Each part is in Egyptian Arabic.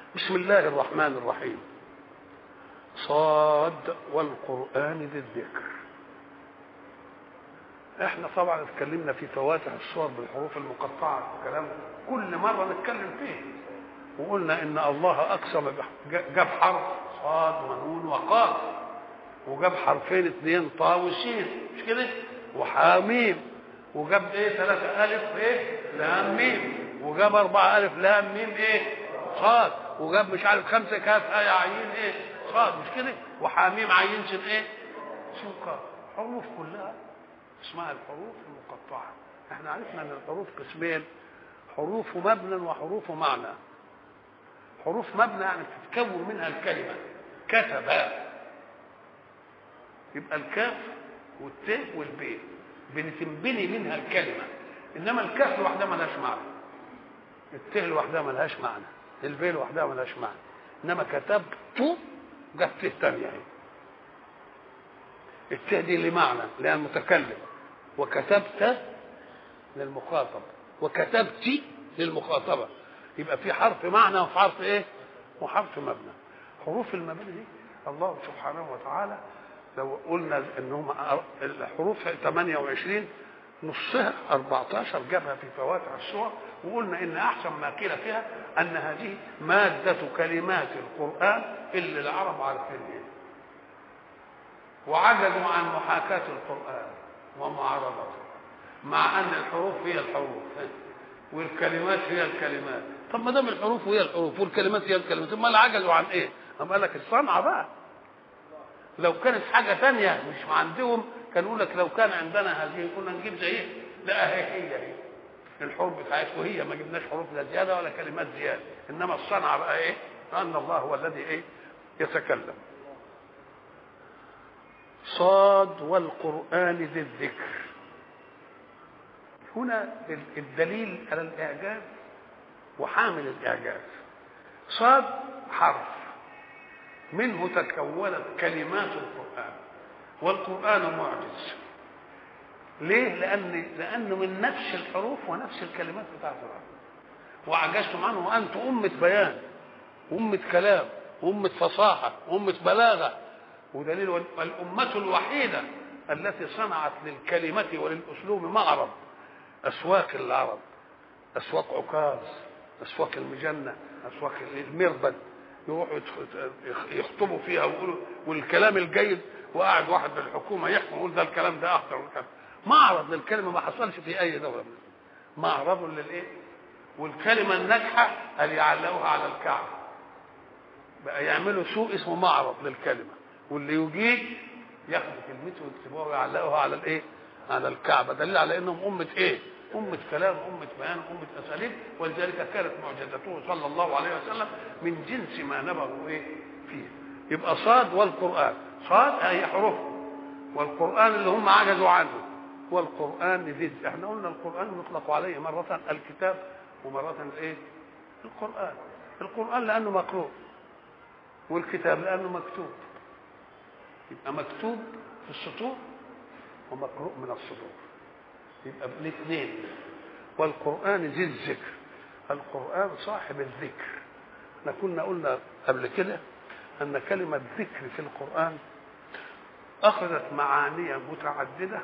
بسم الله الرحمن الرحيم صاد والقرآن ذي الذكر احنا طبعا اتكلمنا في فواتح الصور بالحروف المقطعة كلام كل مرة نتكلم فيه وقلنا ان الله اقسم جاب حرف صاد ونون وقاف وجاب حرفين اثنين طا وسين مش كده وحاميم وجاب ايه ثلاثة ألف ايه لام ميم وجاب أربعة ألف لام ميم ايه صاد وجاب مش عارف خمسة كاف آية عين ايه صاد مش كده وحاميم عين سين ايه سين قاف حروف كلها اسمها الحروف المقطعة احنا عرفنا ان الحروف قسمين حروف مبنى وحروف معنى حروف مبنى يعني تتكون منها الكلمة كتب يبقى الكاف والت والب بنتنبني منها الكلمة انما الكاف لوحدها ملهاش معنى الت لوحدها ملهاش معنى الب لوحدها ملهاش معنى انما كتبت جت ت تانية اهي الت دي لمعنى لان متكلم وكتبت للمخاطب وكتبت للمخاطبة يبقى في حرف معنى وفي حرف ايه وحرف مبنى حروف المبنى دي الله سبحانه وتعالى لو قلنا انهم الحروف 28 نصها 14 جابها في فواتح السور وقلنا ان احسن ما قيل فيها ان هذه ماده كلمات القران اللي العرب عارفينها وعجزوا عن محاكاه القران ومعارضته مع ان الحروف هي الحروف والكلمات هي الكلمات طب ما دام الحروف هي الحروف والكلمات هي الكلمات امال عجزوا عن ايه؟ أم قال لك الصنعه بقى لو كانت حاجه ثانيه مش عندهم كان يقول لك لو كان عندنا هذه كنا نجيب زيها لا هي هي هي الحروف بتاعتكم هي ما جبناش حروف لا زياده ولا كلمات زياده انما الصنعه بقى ايه؟ ان الله هو الذي ايه؟ يتكلم صاد والقران ذي الذكر هنا الدليل على الاعجاز وحامل الاعجاز صاد حرف منه تكونت كلمات القرآن والقرآن معجز ليه؟ لأن لأنه من نفس الحروف ونفس الكلمات بتاعت العرب وعجزتم عنه وأنتم أمة بيان وأمة كلام وأمة فصاحة وأمة بلاغة ودليل والأمة الوحيدة التي صنعت للكلمة وللأسلوب معرض أسواق العرب أسواق عكاظ أسواق المجنة أسواق المربد يروحوا يخطبوا فيها ويقولوا والكلام الجيد وقاعد واحد في الحكومه يحكم يقول ده الكلام ده اخطر والكلام معرض للكلمه ما حصلش في اي دوله من معرض للايه؟ والكلمه الناجحه قال يعلقوها على الكعبه بقى يعملوا سوق اسمه معرض للكلمه واللي يجيب ياخدوا كلمته ويكتبوها ويعلقوها على الايه؟ على الكعبه دليل على انهم امه ايه؟ أمة كلام أمة بيان أمة أساليب ولذلك كانت معجزته صلى الله عليه وسلم من جنس ما نبغوا إيه فيه يبقى صاد والقرآن صاد هي حروف والقرآن اللي هم عجزوا عنه والقرآن ذي احنا قلنا القرآن يطلق عليه مرة الكتاب ومرة الايه؟ القرآن القرآن لأنه مقروء والكتاب لأنه مكتوب يبقى مكتوب في السطور ومقروء من السطور يبقى بالاثنين والقرآن ذي الذكر القرآن صاحب الذكر احنا كنا قلنا قبل كده أن كلمة ذكر في القرآن أخذت معاني متعددة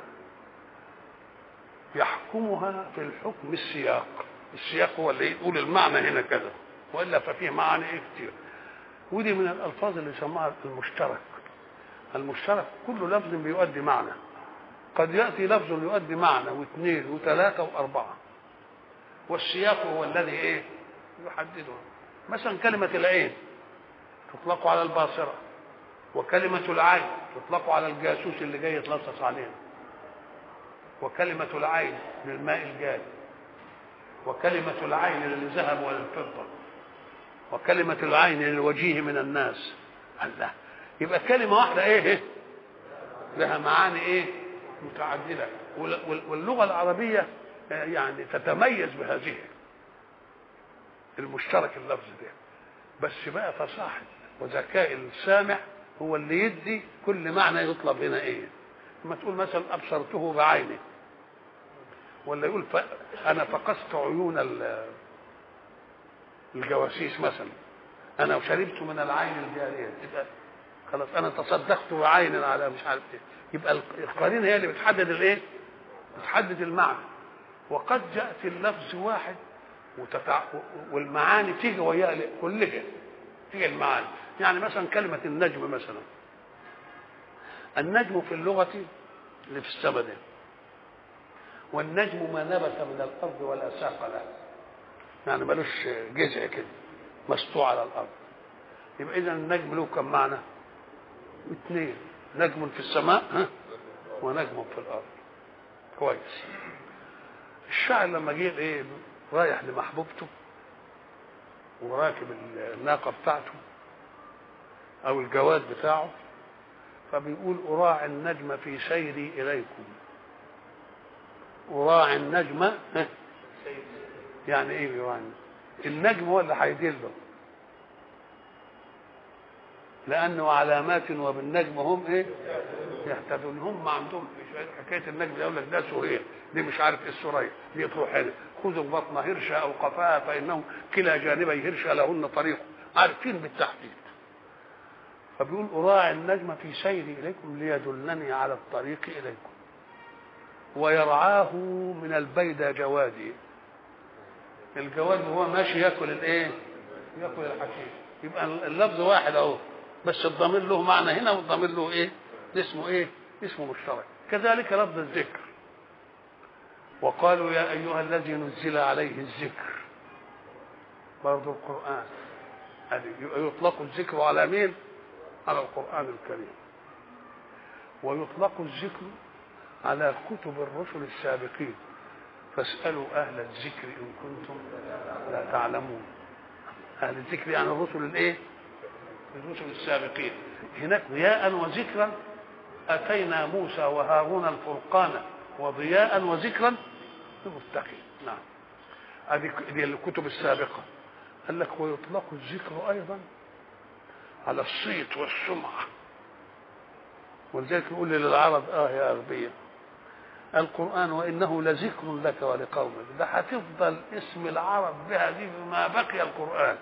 يحكمها في الحكم السياق السياق هو اللي يقول المعنى هنا كذا والا ففيه معاني ايه كتير ودي من الالفاظ اللي يسموها المشترك المشترك كل لفظ بيؤدي معنى قد ياتي لفظ يؤدي معنى واثنين وثلاثه واربعه والسياق هو الذي ايه يحدده مثلا كلمه العين تطلق على الباصره وكلمه العين تطلق على الجاسوس اللي جاي يتلصص علينا وكلمه العين للماء الجاري وكلمة العين للذهب وللفضة وكلمة العين للوجيه من الناس الله يبقى كلمة واحدة ايه لها معاني ايه متعددة واللغة العربية يعني تتميز بهذه المشترك اللفظ ده بس بقى فصاحة وذكاء السامع هو اللي يدي كل معنى يطلب هنا ايه لما تقول مثلا ابصرته بعيني ولا يقول ف... انا فقست عيون الجواسيس مثلا انا شربت من العين الجاريه يبقى خلاص انا تصدقت بعين على مش عارف ايه يبقى القرينه هي اللي بتحدد الايه بتحدد المعنى وقد ياتي اللفظ واحد وتتع... والمعاني تيجي وياها كلها تيجي المعاني يعني مثلا كلمه النجم مثلا النجم في اللغه اللي في السماء ده والنجم ما نبت من الارض ولا ساق له يعني ملوش جذع كده مسطوع على الارض يبقى اذا النجم له كم معنى اثنين نجم في السماء ها ونجم في الارض كويس الشاعر لما جه ايه رايح لمحبوبته وراكب الناقه بتاعته او الجواد بتاعه فبيقول اراعي النجم في سيري اليكم اراعي النجم ها يعني ايه يراعي النجم هو اللي هيدله لانه علامات وبالنجم هم ايه يهتدون هم عندهم حكايه النجم يقول لك ده سوريا دي مش عارف ايه السوريا دي تروح هنا خذوا بطن هرشه او قفاها فانه كلا جانبي هرشه لهن طريق عارفين بالتحديد فبيقول اراعي النجم في سيري اليكم ليدلني على الطريق اليكم ويرعاه من البيدى جوادي الجواد وهو ماشي ياكل الايه ياكل الحشيش يبقى اللفظ واحد اهو بس الضمير له معنى هنا والضمير له ايه اسمه ايه اسمه مشترك كذلك لفظ الذكر وقالوا يا ايها الذي نزل عليه الذكر برضه القران يطلق الذكر على مين على القران الكريم ويطلق الذكر على كتب الرسل السابقين فاسالوا اهل الذكر ان كنتم لا تعلمون اهل الذكر يعني الرسل الايه الرسل السابقين هناك ضياء وذكرا اتينا موسى وهارون الفرقان وضياء وذكرا للمتقين نعم هذه دي الكتب السابقه قال لك ويطلق الذكر ايضا على الصيت والسمعه ولذلك يقول للعرب اه يا اغبياء القرآن وإنه لذكر لك ولقومك ده هتفضل اسم العرب بها دي ما بقي القرآن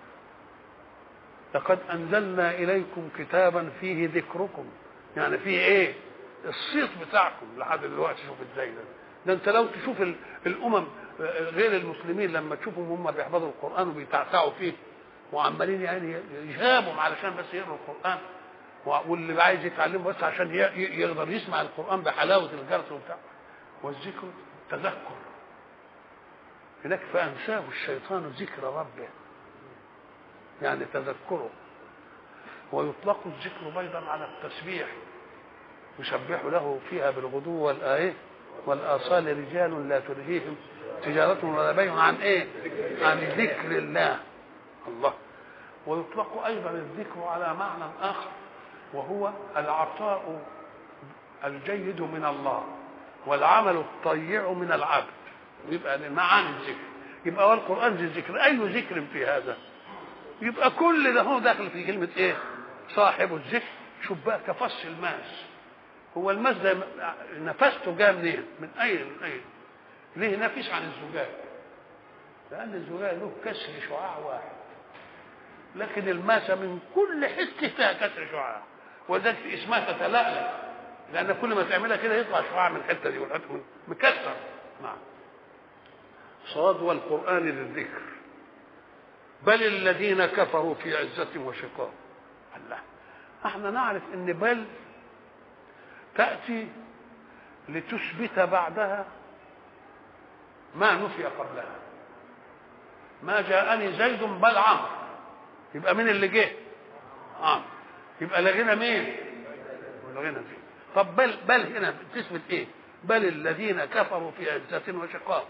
لقد أنزلنا إليكم كتابا فيه ذكركم يعني فيه إيه الصيت بتاعكم لحد دلوقتي شوف ازاي ده ده انت لو تشوف الامم غير المسلمين لما تشوفهم هم بيحفظوا القران وبيتعتعوا فيه وعمالين يعني يهابهم علشان بس يقروا القران واللي عايز يتعلمه بس عشان يقدر يسمع القران بحلاوه الجرس وبتاع والذكر تذكر هناك فانساه الشيطان ذكر ربه يعني تذكره ويطلق الذكر ايضا على التسبيح يسبح له فيها بالغدو والايه والاصال رجال لا تلهيهم تجارة ولا بيع عن ايه؟ عن ذكر الله الله ويطلق ايضا الذكر على معنى اخر وهو العطاء الجيد من الله والعمل الطيع من العبد يبقى معاني الذكر يبقى والقران ذي الذكر اي ذكر في هذا يبقى كل ده هو داخل في كلمه ايه صاحب الذكر شوف بقى كفص الماس هو الماس ده نفسته جاء منين من اي من اي ليه نفس عن الزجاج لان الزجاج له كسر شعاع واحد لكن الماسة من كل حتة فيها كسر شعاع ولذلك اسمها تتلألأ لأن كل ما تعملها كده يطلع شعاع من الحتة دي والحتة من مكسر نعم صاد والقرآن للذكر بل الذين كفروا في عزة وشقاق الله احنا نعرف ان بل تأتي لتثبت بعدها ما نفي قبلها ما جاءني زيد بل عمرو يبقى مين اللي جه عمرو يبقى لغينا مين لغينا مين طب بل بل هنا تثبت ايه بل الذين كفروا في عزة وشقاق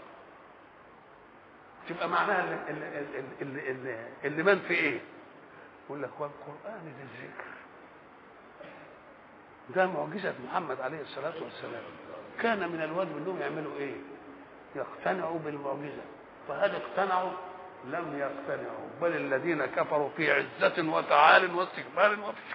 تبقى معناها اللي, اللي, اللي, اللي, اللي من في ايه يقول لك والقرآن للذكر ده معجزة محمد عليه الصلاة والسلام كان من الواجب انهم يعملوا ايه يقتنعوا بالمعجزة فهل اقتنعوا لم يقتنعوا بل الذين كفروا في عزة وتعال واستكبار وفشل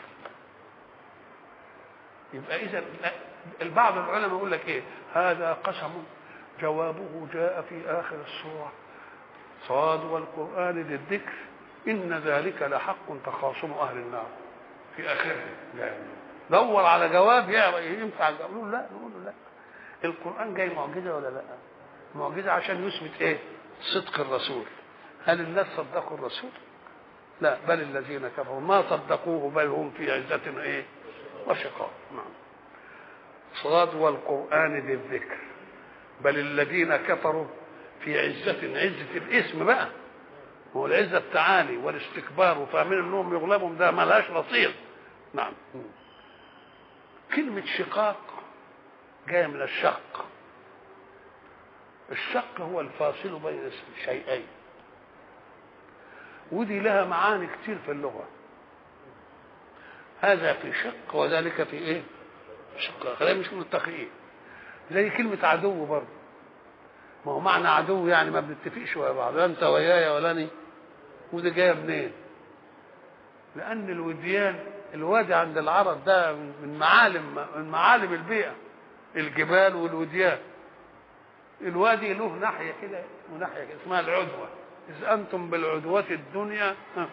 يبقى إذا البعض العلماء يقول لك إيه هذا قسم جوابه جاء في آخر السورة صاد والقرآن للذكر إن ذلك لحق تخاصم أهل النار في آخره يعني دور على جواب ينفع نقول لا نقول لا القرآن جاي معجزة ولا لا معجزة عشان يثبت إيه صدق الرسول هل الناس صدقوا الرسول لا بل الذين كفروا ما صدقوه بل هم في عزة إيه وشقاء نعم صاد والقرآن ذي الذكر بل الذين كفروا في عزة عزة الاسم بقى هو العزة التعالي والاستكبار وفاهمين انهم يغلبهم ده ملهاش رصيد نعم كلمة شقاق جاية من الشق الشق هو الفاصل بين شيئين ودي لها معاني كتير في اللغة هذا في شق وذلك في ايه شق خلينا مش متفقين زي كلمة عدو برضه ما هو معنى عدو يعني ما بنتفقش ويا بعض لا انت ويايا ولا اني ودي جايه منين؟ لأن الوديان الوادي عند العرب ده من معالم من معالم البيئة الجبال والوديان الوادي له ناحية كده وناحية كده اسمها العدوة إذ أنتم بالعدوة الدنيا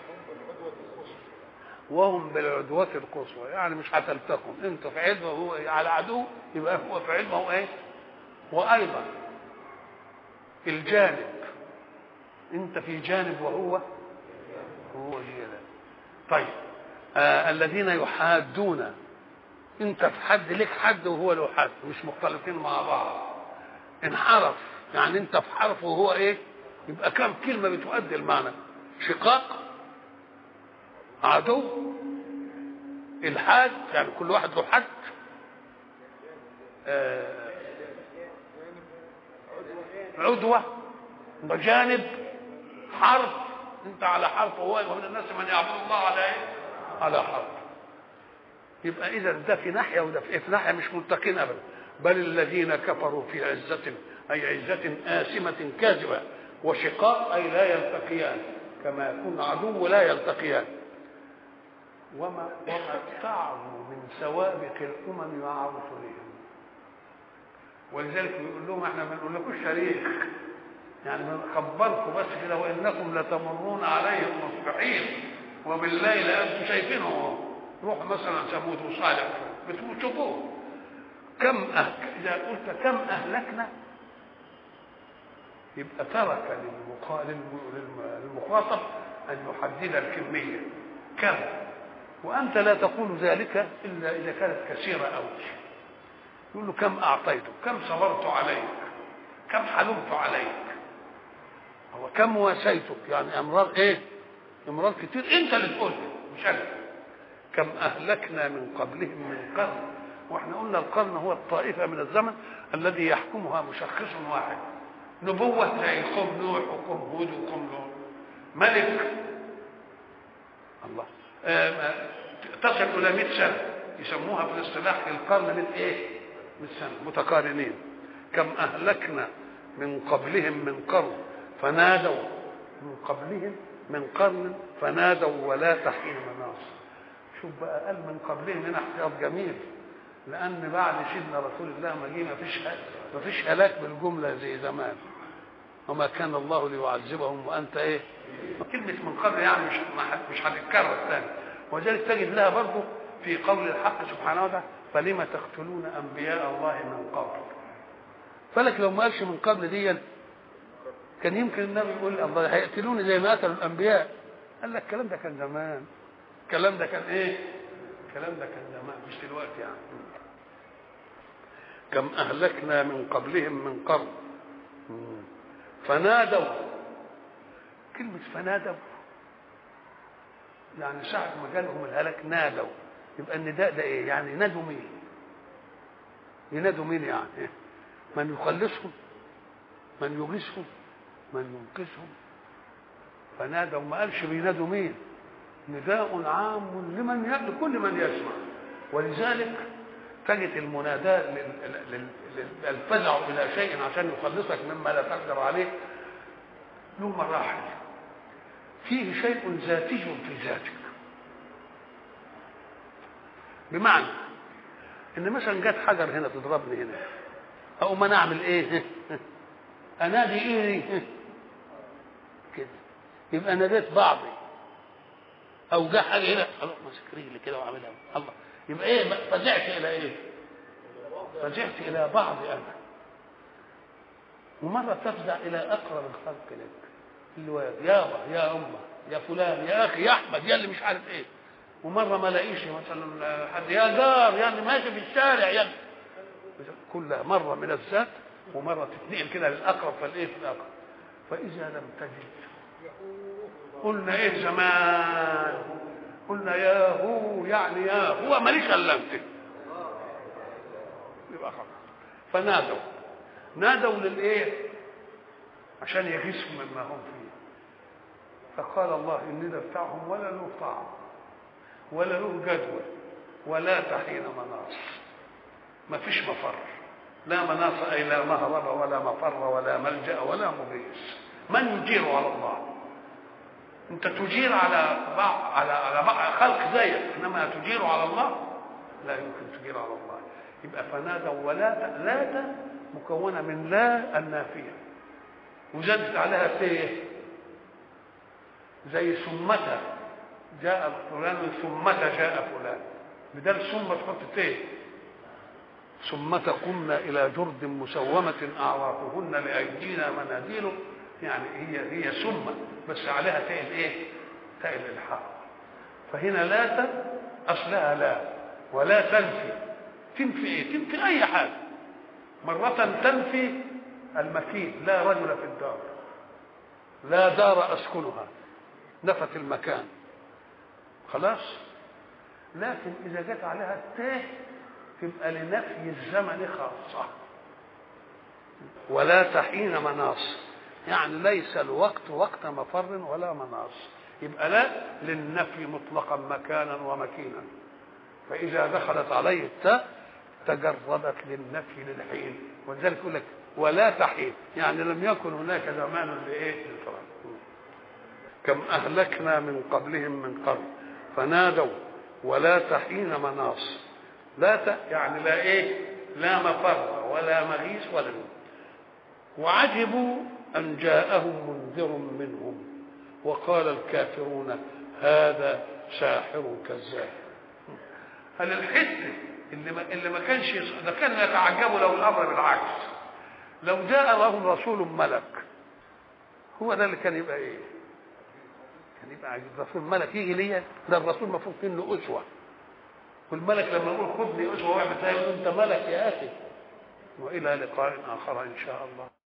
وهم بالعدوة القصوى يعني مش هتلتقوا انتوا في عدوة وهو على عدو يبقى هو في عدوة هو ايه؟ وأيضا الجانب انت في جانب وهو هو جانب طيب آه الذين يحادون انت في حد لك حد وهو له حد مش مختلفين مع بعض انحرف يعني انت في حرف وهو ايه يبقى كم كلمه بتؤدي المعنى شقاق عدو الحاد يعني كل واحد له حد آه عدوة وجانب حرف انت على حرف وهو ومن الناس من يعبد الله على ايه؟ على حرف يبقى اذا ده في ناحيه وده في, في ناحيه مش ملتقين ابدا بل الذين كفروا في عزة أي عزة آسمة كاذبة وشقاق أي لا يلتقيان كما يكون عدو لا يلتقيان وما وما اتعظوا من سوابق الأمم مع رسلهم ولذلك بيقول لهم احنا ما بنقول شريك يعني خبركم بس كده وانكم لتمرون عليهم مصبحين وبالليل انتم شايفينهم روح مثلا ثمود وصالح بتشوفوه كم أهل اذا قلت كم اهلكنا يبقى ترك للمخاطب ان يحدد الكميه كم وانت لا تقول ذلك الا اذا كانت كثيره قوي يقول له كم اعطيتك كم صبرت عليك كم حلمت عليك هو كم واسيتك يعني امراض ايه امراض كتير انت اللي تقول مش انا كم اهلكنا من قبلهم من قرن واحنا قلنا القرن هو الطائفه من الزمن الذي يحكمها مشخص واحد نبوه زي قوم نوح وقوم هود وقوم لوط ملك الله تصل الى 100 سنه يسموها في الاصطلاح القرن من ايه؟ من سنه متقارنين كم اهلكنا من قبلهم من قرن فنادوا من قبلهم من قرن فنادوا ولا تحين مناص شوف بقى قال من قبلهم هنا احتياط جميل لان بعد سيدنا رسول الله ما جه ما فيش ما فيش هلاك بالجمله زي زمان وما كان الله ليعذبهم وانت ايه كلمه من قبل يعني مش مش هتتكرر ثاني ولذلك تجد لها برضه في قول الحق سبحانه وتعالى فلم تقتلون انبياء الله من قبل فلك لو ما قالش من قبل دي كان يمكن النبي يقول الله هيقتلوني زي ما قتلوا الانبياء قال لك الكلام ده كان زمان الكلام ده كان ايه الكلام ده كان زمان مش دلوقتي يعني كم اهلكنا من قبلهم من قرن فنادوا كلمة فنادوا يعني ساعة ما جالهم الهلاك نادوا يبقى النداء ده ايه؟ يعني ينادوا مين؟ ينادوا مين يعني؟ من يخلصهم من يغيثهم من ينقذهم فنادوا ما قالش بينادوا مين؟ نداء عام لمن لكل من يسمع ولذلك تجد المناداة الفزع إلى شيء عشان يخلصك مما لا تقدر عليه له مراحل فيه شيء ذاتي في ذاتك بمعنى ان مثلا جت حجر هنا تضربني هنا اقوم انا اعمل ايه انادي ايه كده يبقى ناديت بعضي او جه حاجه هنا خلاص ماسك رجلي كده وعاملها الله يبقى ايه فزعت الى ايه؟ فزعت الى بعض انا ومره تفزع الى اقرب الخلق لك اللي هو يابا يا امه يا فلان يا اخي يا احمد يا اللي مش عارف ايه ومره ما لاقيش مثلا حد يا جار يا اللي ماشي في الشارع يا كلها مره من الذات ومره تتنقل كده للاقرب فالايه في الاقرب فاذا لم تجد قلنا ايه زمان قلنا يا هو يعني يا هو ماليش الا انت يبقى خلاص فنادوا نادوا للايه عشان يغيثوا مما هم فيه فقال الله اني لا بتاعهم ولا له طعم ولا له جدول ولا تحين مناص ما فيش مفر لا مناص اي لا مهرب ولا مفر ولا ملجا ولا مغيث من يجير على الله انت تجير على بعض على على بعض خلق زيك انما تجير على الله لا يمكن تجير على الله يبقى فنادوا ولا لا مكونه من لا النافيه وزادت عليها تيه زي ثمة جاء فلان ثمة جاء فلان بدل ثم تحط تيه ثم قمنا إلى جرد مسومة أعرافهن لأيدينا مناديل يعني هي هي ثم بس عليها تاء الايه؟ تاء الالحاق فهنا لا اصلها لا ولا تنفي تنفي ايه؟ تنفي اي حاجه مرة تنفي المكين لا رجل في الدار لا دار اسكنها نفت المكان خلاص لكن اذا جت عليها التاء تبقى لنفي الزمن خاصه ولا تحين مناص يعني ليس الوقت وقت مفر ولا مناص يبقى لا للنفي مطلقا مكانا ومكينا فإذا دخلت عليه التاء تجردت للنفي للحين ولذلك يقول لك ولا تحين يعني لم يكن هناك زمان لايه للفرق كم اهلكنا من قبلهم من قرن فنادوا ولا تحين مناص لا ت... يعني لا ايه لا مفر ولا مغيث ولا وعجبوا أن جاءهم منذر منهم وقال الكافرون هذا ساحر كذاب هل الحس اللي ما, اللي ما كانش ده كان يتعجبوا لو الامر بالعكس لو جاء لهم رسول ملك هو ده اللي كان يبقى ايه؟ كان يبقى عجيب رسول ملك يجي ليا ده الرسول المفروض منه اسوه والملك لما يقول خذني اسوه واحد يقول انت ملك يا اخي والى لقاء اخر ان شاء الله